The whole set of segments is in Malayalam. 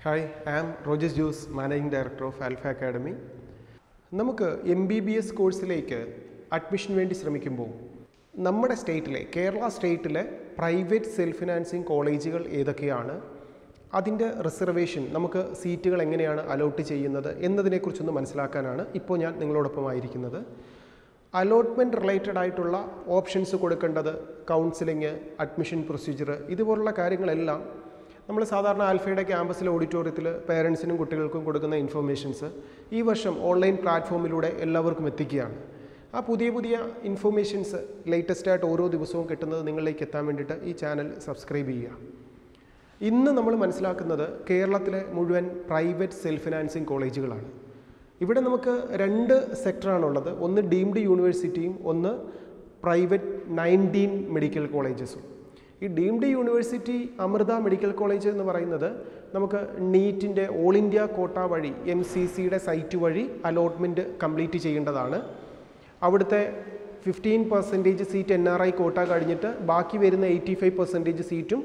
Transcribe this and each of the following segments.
hi I am Rojas Jose managing director of alpha academy നമുക്ക് എം ബി ബി എസ് കോഴ്സിലേക്ക് അഡ്മിഷൻ വേണ്ടി ശ്രമിക്കുമ്പോൾ നമ്മുടെ സ്റ്റേറ്റിലെ കേരള സ്റ്റേറ്റിലെ പ്രൈവറ്റ് സെൽഫ് ഫിനാൻസിങ് കോളേജുകൾ ഏതൊക്കെയാണ് അതിൻ്റെ റിസർവേഷൻ നമുക്ക് സീറ്റുകൾ എങ്ങനെയാണ് അലോട്ട് ചെയ്യുന്നത് എന്നതിനെക്കുറിച്ചൊന്ന് മനസ്സിലാക്കാനാണ് ഇപ്പോൾ ഞാൻ നിങ്ങളോടൊപ്പമായിരിക്കുന്നത് അലോട്ട്മെൻറ്റ് റിലേറ്റഡ് ആയിട്ടുള്ള ഓപ്ഷൻസ് കൊടുക്കേണ്ടത് കൗൺസിലിംഗ് അഡ്മിഷൻ പ്രൊസീജിയർ ഇതുപോലുള്ള കാര്യങ്ങളെല്ലാം നമ്മൾ സാധാരണ ആൽഫയുടെ ക്യാമ്പസിലെ ഓഡിറ്റോറിയത്തിൽ പേരൻസിനും കുട്ടികൾക്കും കൊടുക്കുന്ന ഇൻഫർമേഷൻസ് ഈ വർഷം ഓൺലൈൻ പ്ലാറ്റ്ഫോമിലൂടെ എല്ലാവർക്കും എത്തിക്കുകയാണ് ആ പുതിയ പുതിയ ഇൻഫർമേഷൻസ് ലേറ്റസ്റ്റ് ആയിട്ട് ഓരോ ദിവസവും കിട്ടുന്നത് നിങ്ങളിലേക്ക് എത്താൻ വേണ്ടിയിട്ട് ഈ ചാനൽ സബ്സ്ക്രൈബ് ചെയ്യുക ഇന്ന് നമ്മൾ മനസ്സിലാക്കുന്നത് കേരളത്തിലെ മുഴുവൻ പ്രൈവറ്റ് സെൽഫ് ഫിനാൻസിങ് കോളേജുകളാണ് ഇവിടെ നമുക്ക് രണ്ട് സെക്ടറാണുള്ളത് ഒന്ന് ഡീംഡ് യൂണിവേഴ്സിറ്റിയും ഒന്ന് പ്രൈവറ്റ് നയൻറ്റീൻ മെഡിക്കൽ കോളേജസും ഈ deemed university Amrita medical college എന്ന് പറയുന്നത് നമുക്ക് നീറ്റിൻ്റെ ഓൾ ഇന്ത്യ കോട്ട വഴി എം സി സിയുടെ സൈറ്റ് വഴി അലോട്ട്മെൻറ്റ് കംപ്ലീറ്റ് ചെയ്യേണ്ടതാണ് അവിടുത്തെ fifteen percentage seat N R I quota കഴിഞ്ഞിട്ട് ബാക്കി വരുന്ന എയ്റ്റി ഫൈവ് പെർസെൻറ്റേജ് സീറ്റും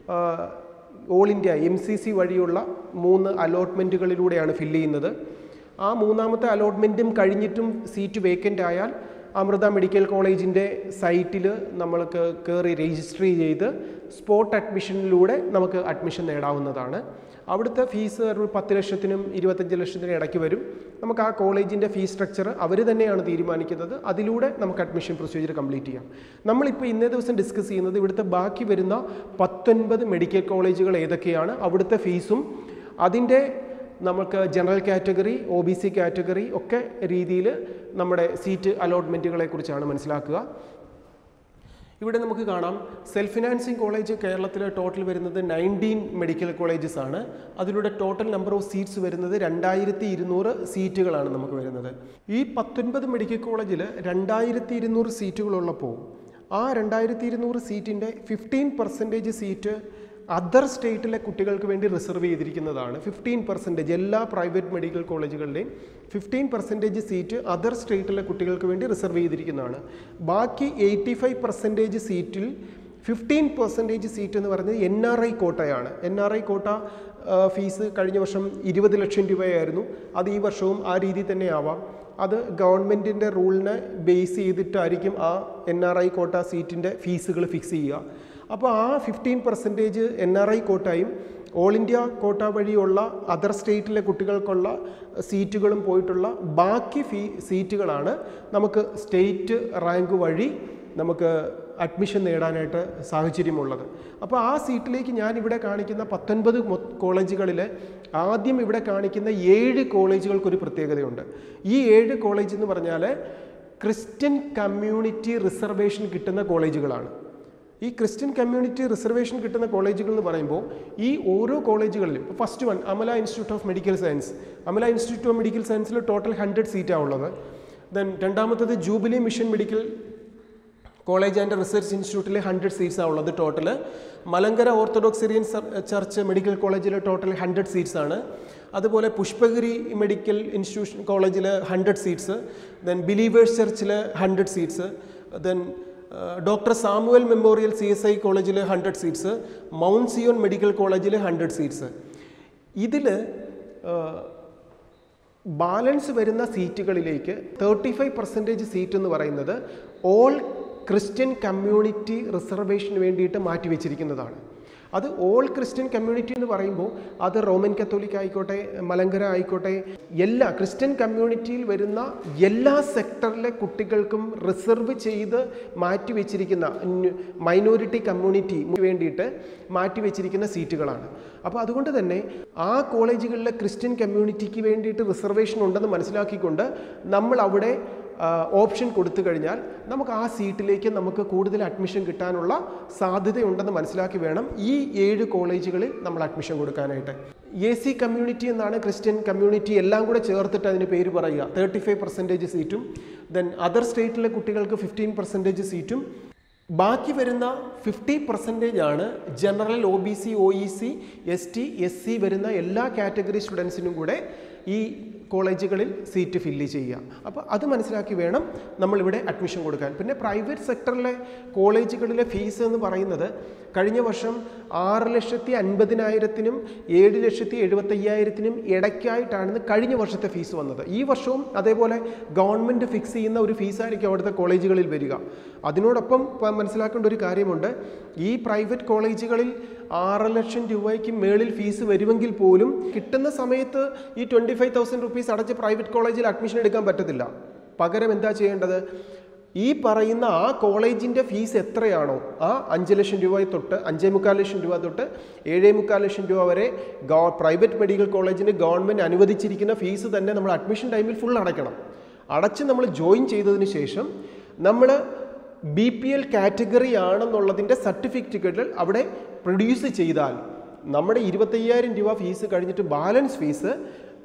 all India M C C വഴിയുള്ള മൂന്ന് അലോട്ട്മെൻറ്റുകളിലൂടെയാണ് ഫില്ല് ചെയ്യുന്നത് ആ മൂന്നാമത്തെ അലോട്ട്മെൻറ്റും കഴിഞ്ഞിട്ടും സീറ്റ് വേക്കൻ്റ് ആയാൽ അമൃത മെഡിക്കൽ കോളേജിൻ്റെ സൈറ്റിൽ നമ്മൾക്ക് കയറി രജിസ്റ്റർ ചെയ്ത് സ്പോട്ട് അഡ്മിഷനിലൂടെ നമുക്ക് അഡ്മിഷൻ നേടാവുന്നതാണ് അവിടുത്തെ ഫീസ് ഒരു പത്ത് ലക്ഷത്തിനും ഇരുപത്തഞ്ച് ലക്ഷത്തിനും ഇടയ്ക്ക് വരും നമുക്ക് ആ കോളേജിൻ്റെ ഫീസ് സ്ട്രക്ചർ അവർ തന്നെയാണ് തീരുമാനിക്കുന്നത് അതിലൂടെ നമുക്ക് അഡ്മിഷൻ പ്രൊസീജിയർ കംപ്ലീറ്റ് ചെയ്യാം നമ്മളിപ്പോൾ ഇന്നേ ദിവസം ഡിസ്കസ് ചെയ്യുന്നത് ഇവിടുത്തെ ബാക്കി വരുന്ന പത്തൊൻപത് മെഡിക്കൽ കോളേജുകൾ ഏതൊക്കെയാണ് അവിടുത്തെ ഫീസും അതിൻ്റെ നമുക്ക് general category O B C category ഒക്കെ രീതിയിൽ നമ്മുടെ സീറ്റ് അലോട്ട്മെൻറ്റുകളെ കുറിച്ചാണ് മനസ്സിലാക്കുക ഇവിടെ നമുക്ക് കാണാം സെൽഫ് ഫിനാൻസിങ് കോളേജ് കേരളത്തിൽ ടോട്ടൽ വരുന്നത് നയൻറ്റീൻ മെഡിക്കൽ കോളേജസ് ആണ് അതിലൂടെ ടോട്ടൽ നമ്പർ ഓഫ് സീറ്റ്സ് വരുന്നത് രണ്ടായിരത്തി ഇരുന്നൂറ് സീറ്റുകളാണ് നമുക്ക് വരുന്നത് ഈ പത്തൊൻപത് മെഡിക്കൽ കോളേജിൽ രണ്ടായിരത്തി ഇരുന്നൂറ് സീറ്റുകളുള്ളപ്പോൾ ആ രണ്ടായിരത്തി ഇരുന്നൂറ് സീറ്റിൻ്റെ ഫിഫ്റ്റീൻ പെർസെൻറ്റേജ് സീറ്റ് അതർ സ്റ്റേറ്റിലെ കുട്ടികൾക്ക് വേണ്ടി റിസർവ് ചെയ്തിരിക്കുന്നതാണ് ഫിഫ്റ്റീൻ പെർസെൻറ്റേജ് എല്ലാ പ്രൈവറ്റ് മെഡിക്കൽ കോളേജുകളുടെയും ഫിഫ്റ്റീൻ പെർസെൻറ്റേജ് സീറ്റ് അതർ സ്റ്റേറ്റിലെ കുട്ടികൾക്ക് വേണ്ടി റിസർവ് ചെയ്തിരിക്കുന്നതാണ് ബാക്കി എയ്റ്റി ഫൈവ് പെർസെൻറ്റേജ് സീറ്റിൽ ഫിഫ്റ്റീൻ പെർസെൻറ്റേജ് സീറ്റ് എന്ന് പറയുന്നത് എൻ ആർ ഐ കോട്ടയാണ് N R I quota fees കഴിഞ്ഞ വർഷം ഇരുപത് ലക്ഷം രൂപയായിരുന്നു അത് ഈ വർഷവും ആ രീതിയിൽ തന്നെ ആവാം അത് ഗവൺമെൻറ്റിൻ്റെ റൂളിനെ ബേസ് ചെയ്തിട്ടായിരിക്കും ആ എൻ ആർ ഐ കോട്ട സീറ്റിൻ്റെ ഫീസുകൾ ഫിക്സ് ചെയ്യുക അപ്പോൾ ആ fifteen percentage N R I കോട്ടയും ഓൾ ഇന്ത്യ കോട്ട വഴിയുള്ള അതർ സ്റ്റേറ്റിലെ കുട്ടികൾക്കുള്ള സീറ്റുകളും പോയിട്ടുള്ള ബാക്കി ഫീ സീറ്റുകളാണ് നമുക്ക് സ്റ്റേറ്റ് റാങ്ക് വഴി നമുക്ക് അഡ്മിഷൻ നേടാനായിട്ട് സാഹചര്യമുള്ളത് അപ്പോൾ ആ സീറ്റിലേക്ക് ഞാൻ ഇവിടെ കാണിക്കുന്ന പത്തൊൻപത് കോളേജുകളിൽ ആദ്യം ഇവിടെ കാണിക്കുന്ന ഏഴ് കോളേജുകൾക്കൊരു പ്രത്യേകതയുണ്ട് ഈ ഏഴ് കോളേജ് എന്ന് പറഞ്ഞാൽ ക്രിസ്ത്യൻ കമ്മ്യൂണിറ്റി റിസർവേഷൻ കിട്ടുന്ന കോളേജുകളാണ് ഈ ക്രിസ്ത്യൻ കമ്മ്യൂണിറ്റി റിസർവേഷൻ കിട്ടുന്ന കോളേജുകൾ എന്ന് പറയുമ്പോൾ ഈ ഓരോ കോളേജുകളിലും ഇപ്പോൾ first one Amala institute of medical science Amala institute of medical സയൻസിൽ ടോട്ടൽ ഹൺഡ്രഡ് സീറ്റാണ് ഉള്ളത് ദെൻ രണ്ടാമത്തത് jubilee mission medical college and research ഇൻസ്റ്റിറ്റ്യൂട്ടിൽ ഹൺഡ്രഡ് സീറ്റ്സാണ് ഉള്ളത് total Malankara orthodox Syrian church medical കോളേജിൽ ടോട്ടൽ ഹൺഡ്രഡ് സീറ്റ്സ് ആണ് അതുപോലെ പുഷ്പഗിരി മെഡിക്കൽ ഇൻസ്റ്റിറ്റ്യൂഷൻ കോളേജിൽ ഹൺഡ്രഡ് സീറ്റ്സ് ദെൻ ബിലീവേഴ്സ് ചർച്ചിൽ hundred seats then doctor Samuel memorial C S I കോളേജിൽ hundred seats mount Zion medical കോളേജിൽ ഹൺഡ്രഡ് സീറ്റ്സ് ഇതിൽ ബാലൻസ് വരുന്ന സീറ്റുകളിലേക്ക് തേർട്ടി ഫൈവ് പെർസെൻറ്റേജ് സീറ്റ് എന്ന് പറയുന്നത് ഓൾ ക്രിസ്ത്യൻ കമ്മ്യൂണിറ്റി റിസർവേഷന് വേണ്ടിയിട്ട് മാറ്റിവെച്ചിരിക്കുന്നതാണ് അത് ഓൾ ക്രിസ്ത്യൻ കമ്മ്യൂണിറ്റി എന്ന് പറയുമ്പോൾ അത് റോമൻ കത്തോലിക്ക ആയിക്കോട്ടെ മലങ്കര ആയിക്കോട്ടെ എല്ലാ ക്രിസ്ത്യൻ കമ്മ്യൂണിറ്റിയിൽ വരുന്ന എല്ലാ സെക്ടറിലെ കുട്ടികൾക്കും റിസർവ് ചെയ്ത് മാറ്റിവെച്ചിരിക്കുന്ന മൈനോറിറ്റി കമ്മ്യൂണിറ്റി വേണ്ടിയിട്ട് മാറ്റിവെച്ചിരിക്കുന്ന സീറ്റുകളാണ് അപ്പോൾ അതുകൊണ്ട് തന്നെ ആ കോളേജുകളിലെ ക്രിസ്ത്യൻ കമ്മ്യൂണിറ്റിക്ക് വേണ്ടിയിട്ട് റിസർവേഷൻ ഉണ്ടെന്ന് മനസ്സിലാക്കിക്കൊണ്ട് നമ്മൾ അവിടെ ഓപ്ഷൻ കൊടുത്തു കഴിഞ്ഞാൽ നമുക്ക് ആ സീറ്റിലേക്ക് നമുക്ക് കൂടുതൽ അഡ്മിഷൻ കിട്ടാനുള്ള സാധ്യതയുണ്ടെന്ന് മനസ്സിലാക്കി വേണം ഈ ഏഴ് കോളേജുകളിൽ നമ്മൾ അഡ്മിഷൻ കൊടുക്കാനായിട്ട് എ സി കമ്മ്യൂണിറ്റി എന്നാണ് ക്രിസ്ത്യൻ കമ്മ്യൂണിറ്റി എല്ലാം കൂടെ ചേർത്തിട്ട് അതിന് പേര് പറയുക തേർട്ടി ഫൈവ് പെർസെൻറ്റേജ് സീറ്റും ദെൻ അതർ സ്റ്റേറ്റിലെ കുട്ടികൾക്ക് ഫിഫ്റ്റീൻ പെർസെൻറ്റേജ് സീറ്റും ബാക്കി വരുന്ന ഫിഫ്റ്റി പെർസെൻറ്റേജ് ആണ് general O B C O E C S T S C വരുന്ന എല്ലാ കാറ്റഗറി സ്റ്റുഡൻസിനും കൂടെ ഈ കോളേജുകളിൽ സീറ്റ് ഫില്ല് ചെയ്യുക അപ്പോൾ അത് മനസ്സിലാക്കി വേണം നമ്മളിവിടെ അഡ്മിഷൻ കൊടുക്കാൻ പിന്നെ പ്രൈവറ്റ് സെക്ടറിലെ കോളേജുകളിലെ ഫീസ് എന്ന് പറയുന്നത് കഴിഞ്ഞ വർഷം ആറ് ലക്ഷത്തി അൻപതിനായിരത്തിനും ഏഴ് ലക്ഷത്തി എഴുപത്തയ്യായിരത്തിനും ഇടയ്ക്കായിട്ടാണ് കഴിഞ്ഞ വർഷത്തെ ഫീസ് വന്നത് ഈ വർഷവും അതേപോലെ ഗവൺമെൻറ് ഫിക്സ് ചെയ്യുന്ന ഒരു ഫീസായിരിക്കും അവിടുത്തെ കോളേജുകളിൽ വരിക അതിനോടൊപ്പം പ- മനസ്സിലാക്കേണ്ട ഒരു കാര്യമുണ്ട് ഈ പ്രൈവറ്റ് കോളേജുകളിൽ ആറ് ലക്ഷം രൂപയ്ക്ക് മേളിൽ ഫീസ് വരുമെങ്കിൽ പോലും കിട്ടുന്ന സമയത്ത് ഈ ട്വൻറ്റി ഫൈവ് തൗസൻഡ് റുപ്പീസ് അടച്ച് പ്രൈവറ്റ് കോളേജിൽ അഡ്മിഷൻ എടുക്കാൻ പറ്റത്തില്ല പകരം എന്താ ചെയ്യേണ്ടത് ഈ പറയുന്ന ആ കോളേജിൻ്റെ ഫീസ് എത്രയാണോ ആ അഞ്ച് ലക്ഷം രൂപ തൊട്ട് അഞ്ചേ മുക്കാൽ ലക്ഷം രൂപ തൊട്ട് ഏഴേ മുക്കാൽ ലക്ഷം രൂപ വരെ ഗവ പ്രൈവറ്റ് മെഡിക്കൽ കോളേജിന് ഗവൺമെൻറ് അനുവദിച്ചിരിക്കുന്ന ഫീസ് തന്നെ നമ്മൾ അഡ്മിഷൻ ടൈമിൽ ഫുൾ അടയ്ക്കണം അടച്ച് നമ്മൾ ജോയിൻ ചെയ്തതിന് ശേഷം നമ്മൾ ബി പി എൽ കാറ്റഗറി ആണെന്നുള്ളതിൻ്റെ സർട്ടിഫിക്കറ്റുകൾ അവിടെ പ്രൊഡ്യൂസ് ചെയ്താൽ നമ്മുടെ ഇരുപത്തയ്യായിരം രൂപ ഫീസ് കഴിഞ്ഞിട്ട് ബാലൻസ് ഫീസ്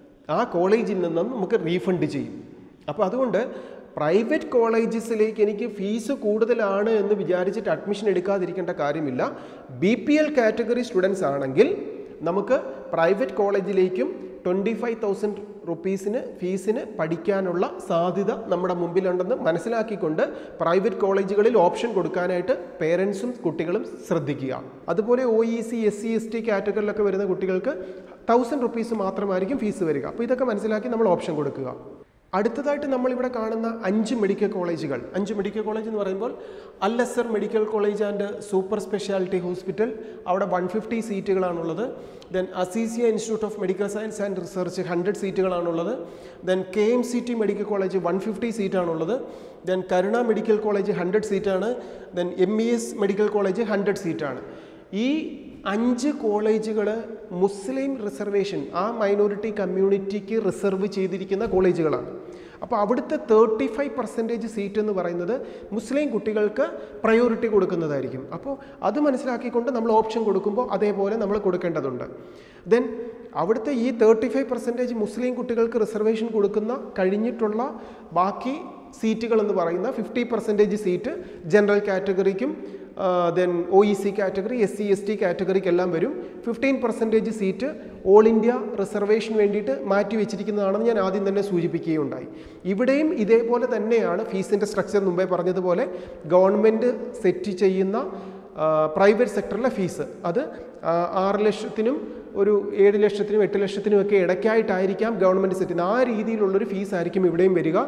ആ കോളേജിൽ നിന്നും നമുക്ക് റീഫണ്ട് ചെയ്യും അപ്പോൾ അതുകൊണ്ട് പ്രൈവറ്റ് കോളേജസിലേക്ക് എനിക്ക് ഫീസ് കൂടുതലാണ് എന്ന് വിചാരിച്ചിട്ട് അഡ്മിഷൻ എടുക്കാതിരിക്കേണ്ട കാര്യമില്ല B P L category students ആണെങ്കിൽ നമുക്ക് പ്രൈവറ്റ് കോളേജിലേക്കും ട്വൻറ്റി ഫൈവ് തൗസൻഡ് റുപ്പീസിന് ഫീസിന് പഠിക്കാനുള്ള സാധ്യത നമ്മുടെ മുമ്പിലുണ്ടെന്ന് മനസ്സിലാക്കിക്കൊണ്ട് പ്രൈവറ്റ് കോളേജുകളിൽ ഓപ്ഷൻ കൊടുക്കാനായിട്ട് പേരൻസും കുട്ടികളും ശ്രദ്ധിക്കുക അതുപോലെ O E C S C S T കാറ്റഗറിയിലൊക്കെ വരുന്ന കുട്ടികൾക്ക് തൗസൻഡ് റുപ്പീസ് മാത്രമായിരിക്കും ഫീസ് വരിക അപ്പോൾ ഇതൊക്കെ മനസ്സിലാക്കി നമ്മൾ ഓപ്ഷൻ കൊടുക്കുക അടുത്തതായിട്ട് നമ്മളിവിടെ കാണുന്ന അഞ്ച് മെഡിക്കൽ കോളേജുകൾ അഞ്ച് മെഡിക്കൽ കോളേജ് എന്ന് പറയുമ്പോൾ Al Azhar medical college and super speciality hospital അവിടെ വൺ ഫിഫ്റ്റി സീറ്റുകളാണുള്ളത് then Azeezia institute of medical science and research hundred സീറ്റുകളാണുള്ളത് then K M C T medical college one fifty സീറ്റാണുള്ളത് then Karuna medical college hundred സീറ്റാണ് then M E S medical college hundred സീറ്റാണ് ഈ അഞ്ച് കോളേജുകൾ മുസ്ലിം റിസർവേഷൻ ആ മൈനോറിറ്റി കമ്മ്യൂണിറ്റിക്ക് റിസർവ് ചെയ്തിരിക്കുന്ന കോളേജുകളാണ് അപ്പോൾ അവിടുത്തെ തേർട്ടി ഫൈവ് പെർസെൻറ്റേജ് സീറ്റ് എന്ന് പറയുന്നത് മുസ്ലിം കുട്ടികൾക്ക് പ്രയോറിറ്റി കൊടുക്കുന്നതായിരിക്കും അപ്പോൾ അത് മനസ്സിലാക്കിക്കൊണ്ട് നമ്മൾ ഓപ്ഷൻ കൊടുക്കുമ്പോൾ അതേപോലെ നമ്മൾ കൊടുക്കേണ്ടതുണ്ട് ദെൻ അവിടുത്തെ ഈ തേർട്ടി ഫൈവ് പെർസെൻറ്റേജ് മുസ്ലിം കുട്ടികൾക്ക് റിസർവേഷൻ കൊടുക്കുന്ന കഴിഞ്ഞിട്ടുള്ള ബാക്കി സീറ്റുകൾ എന്ന് പറയുന്ന ഫിഫ്റ്റി പെർസെൻറ്റേജ് സീറ്റ് ജനറൽ കാറ്റഗറിക്കും then O E C category S C S T കാറ്റഗറിക്കെല്ലാം വരും fifteen percentage seat all India reservation വേണ്ടിയിട്ട് മാറ്റി വെച്ചിരിക്കുന്നതാണെന്ന് ഞാൻ ആദ്യം തന്നെ സൂചിപ്പിക്കുകയുണ്ടായി ഇവിടെയും ഇതേപോലെ തന്നെയാണ് ഫീസിൻ്റെ സ്ട്രക്ചർ മുമ്പേ പറഞ്ഞതുപോലെ ഗവൺമെൻറ് സെറ്റ് ചെയ്യുന്ന പ്രൈവറ്റ് സെക്ടറിലെ ഫീസ് അത് ആ, ആറ് ലക്ഷത്തിനും ഒരു ഏഴ് ലക്ഷത്തിനും എട്ട് ലക്ഷത്തിനും ഒക്കെ ഇടയ്ക്കായിട്ടായിരിക്കാം ഗവൺമെൻറ് സെറ്റ് ചെയ്യുന്നത് ആ രീതിയിലുള്ളൊരു ഫീസ് ആയിരിക്കും ഇവിടെയും വരിക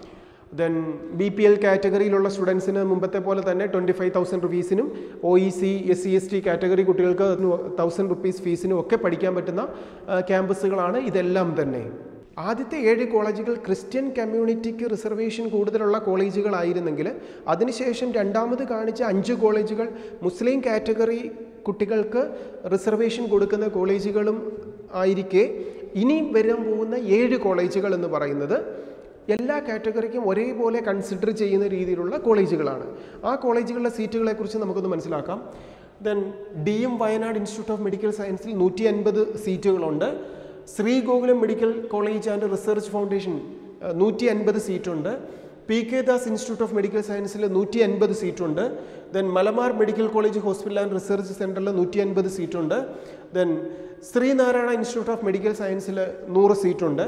ദെൻ ബി പി എൽ കാറ്റഗറിയിലുള്ള സ്റ്റുഡൻസിന് മുമ്പത്തെ പോലെ തന്നെ ട്വൻറ്റി ഫൈവ് തൗസൻഡ് റുപ്പീസിനും O E C S C S T category കുട്ടികൾക്ക് തൗസൻഡ് റുപ്പീസ് ഫീസിനും ഒക്കെ പഠിക്കാൻ പറ്റുന്ന ആ, ക്യാമ്പസുകളാണ് ഇതെല്ലാം തന്നെ ആദ്യത്തെ ഏഴ് കോളേജുകൾ ക്രിസ്ത്യൻ കമ്മ്യൂണിറ്റിക്ക് റിസർവേഷൻ കൂടുതലുള്ള കോളേജുകളായിരുന്നെങ്കിൽ അതിനുശേഷം രണ്ടാമത് കാണിച്ച അഞ്ച് കോളേജുകൾ മുസ്ലിം കാറ്റഗറി കുട്ടികൾക്ക് റിസർവേഷൻ കൊടുക്കുന്ന കോളേജുകളും ആയിരിക്കെ ഇനി വരാൻ പോകുന്ന ഏഴ് കോളേജുകൾ എന്ന് പറയുന്നത് എല്ലാ കാറ്റഗറിക്കും ഒരേപോലെ കൺസിഡർ ചെയ്യുന്ന രീതിയിലുള്ള കോളേജുകളാണ് ആ കോളേജുകളുടെ സീറ്റുകളെ കുറിച്ച് നമുക്കൊന്ന് മനസ്സിലാക്കാം then D M Wayanad institute of medical സയൻസിൽ നൂറ്റി അൻപത് സീറ്റുകളുണ്ട് Sreegokulam medical college and research foundation നൂറ്റി അൻപത് സീറ്റുണ്ട് P K Das institute of medical സയൻസിൽ നൂറ്റി അൻപത് സീറ്റുണ്ട് then Malabar medical college hospital and research സെൻറ്ററിൽ നൂറ്റി അൻപത് സീറ്റുണ്ട് then Sreenarayana institute of medical സയൻസിൽ നൂറ് സീറ്റുണ്ട്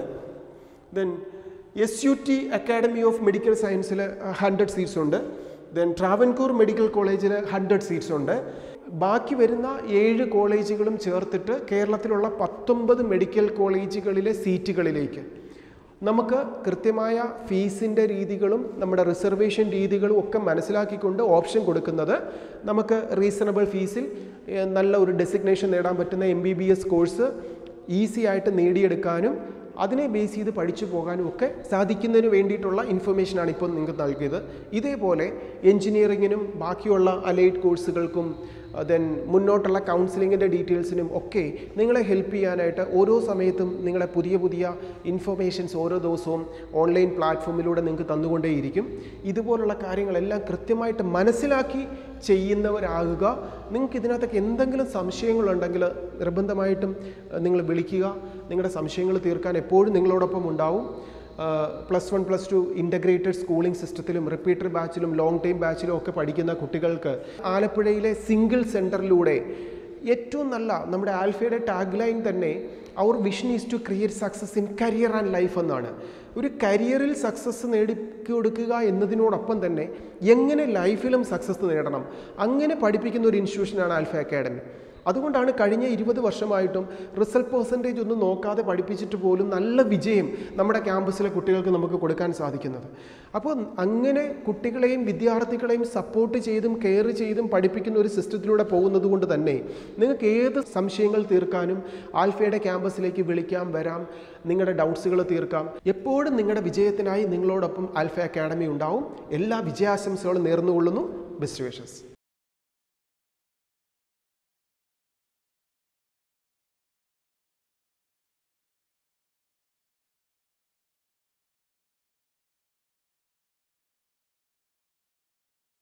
then S U T academy of medical സയൻസിൽ ഹൺഡ്രഡ് സീറ്റ്സ് ഉണ്ട് ദെൻ ട്രാവൻകൂർ മെഡിക്കൽ കോളേജിൽ ഹൺഡ്രഡ് സീറ്റ്സ് ഉണ്ട് ബാക്കി വരുന്ന ഏഴ് കോളേജുകളും ചേർത്തിട്ട് കേരളത്തിലുള്ള പത്തൊമ്പത് മെഡിക്കൽ കോളേജുകളിലെ സീറ്റുകളിലേക്ക് നമുക്ക് കൃത്യമായ ഫീസിൻ്റെ രീതികളും നമ്മുടെ റിസർവേഷൻ രീതികളും ഒക്കെ മനസ്സിലാക്കിക്കൊണ്ട് ഓപ്ഷൻ കൊടുക്കുന്നത് നമുക്ക് റീസണബിൾ ഫീസിൽ ഏഹ്, നല്ല ഒരു ഡെസിഗ്നേഷൻ നേടാൻ പറ്റുന്ന M B B S course easy ആയിട്ട് നേടിയെടുക്കാനും അതിനെ ബേസ് ചെയ്ത് പഠിച്ചു പോകാനും ഒക്കെ സാധിക്കുന്നതിന് വേണ്ടിയിട്ടുള്ള ഇൻഫർമേഷനാണ് ഇപ്പോൾ നിങ്ങൾക്ക് നൽകിയത് ഇതേപോലെ എൻജിനീയറിങ്ങിനും ബാക്കിയുള്ള അലൈഡ് കോഴ്സുകൾക്കും ദെൻ മുന്നോട്ടുള്ള കൗൺസിലിങ്ങിൻ്റെ ഡീറ്റെയിൽസിനും ഒക്കെ നിങ്ങളെ ഹെൽപ്പ് ചെയ്യാനായിട്ട് ഓരോ സമയത്തും നിങ്ങളെ പുതിയ പുതിയ ഇൻഫർമേഷൻസ് ഓരോ ദിവസവും ഓൺലൈൻ പ്ലാറ്റ്ഫോമിലൂടെ നിങ്ങൾക്ക് തന്നുകൊണ്ടേയിരിക്കും ഇതുപോലുള്ള കാര്യങ്ങളെല്ലാം കൃത്യമായിട്ട് മനസ്സിലാക്കി ചെയ്യുന്നവരാകുക നിങ്ങൾക്ക് ഇതിനകത്തൊക്കെ എന്തെങ്കിലും സംശയങ്ങളുണ്ടെങ്കിൽ നിർബന്ധമായിട്ടും അഹ്, നിങ്ങൾ വിളിക്കുക നിങ്ങളുടെ സംശയങ്ങൾ തീർക്കാൻ എപ്പോഴും നിങ്ങളോടൊപ്പം ഉണ്ടാവും plus one plus two integrated schooling സിസ്റ്റത്തിലും റിപ്പീറ്റർ ബാച്ചിലും ലോങ് ടൈം ബാച്ചിലും ഒക്കെ പഠിക്കുന്ന കുട്ടികൾക്ക് ആലപ്പുഴയിലെ സിംഗിൾ സെൻറ്ററിലൂടെ ഏറ്റവും നല്ല നമ്മുടെ ആൽഫയുടെ ടാഗ് ലൈൻ തന്നെ അവർ vision is to create success in career and life എന്നാണ് ഒരു കരിയറിൽ സക്സസ് നേടിക്കൊടുക്കുക എന്നതിനോടൊപ്പം തന്നെ എങ്ങനെ ലൈഫിലും സക്സസ് നേടണം അങ്ങനെ പഠിപ്പിക്കുന്ന ഒരു ഇൻസ്റ്റിറ്റ്യൂഷനാണ് ആൽഫ അക്കാഡമി അതുകൊണ്ടാണ് കഴിഞ്ഞ ഇരുപത് വർഷമായിട്ടും റിസൾട്ട് പെർസെൻറ്റേജ് ഒന്നും നോക്കാതെ പഠിപ്പിച്ചിട്ട് പോലും നല്ല വിജയം നമ്മുടെ ക്യാമ്പസിലെ കുട്ടികൾക്ക് നമുക്ക് കൊടുക്കാൻ സാധിക്കുന്നത് അപ്പോൾ അങ്ങനെ കുട്ടികളെയും വിദ്യാർത്ഥികളെയും സപ്പോർട്ട് ചെയ്തും കെയർ ചെയ്തും പഠിപ്പിക്കുന്ന ഒരു സിസ്റ്റത്തിലൂടെ പോകുന്നത് കൊണ്ട് തന്നെ നിങ്ങൾക്ക് ഏത് സംശയങ്ങൾ തീർക്കാനും ആൽഫയുടെ ക്യാമ്പസിലേക്ക് വിളിക്കാം വരാം നിങ്ങളുടെ ഡൗട്ട്സുകൾ തീർക്കാം എപ്പോഴും നിങ്ങളുടെ വിജയത്തിനായി നിങ്ങളോടൊപ്പം ആൽഫ അക്കാഡമി ഉണ്ടാവും എല്ലാ വിജയാശംസകളും നേർന്നുകൊള്ളുന്നു ബെസ്റ്റ് വിഷസ്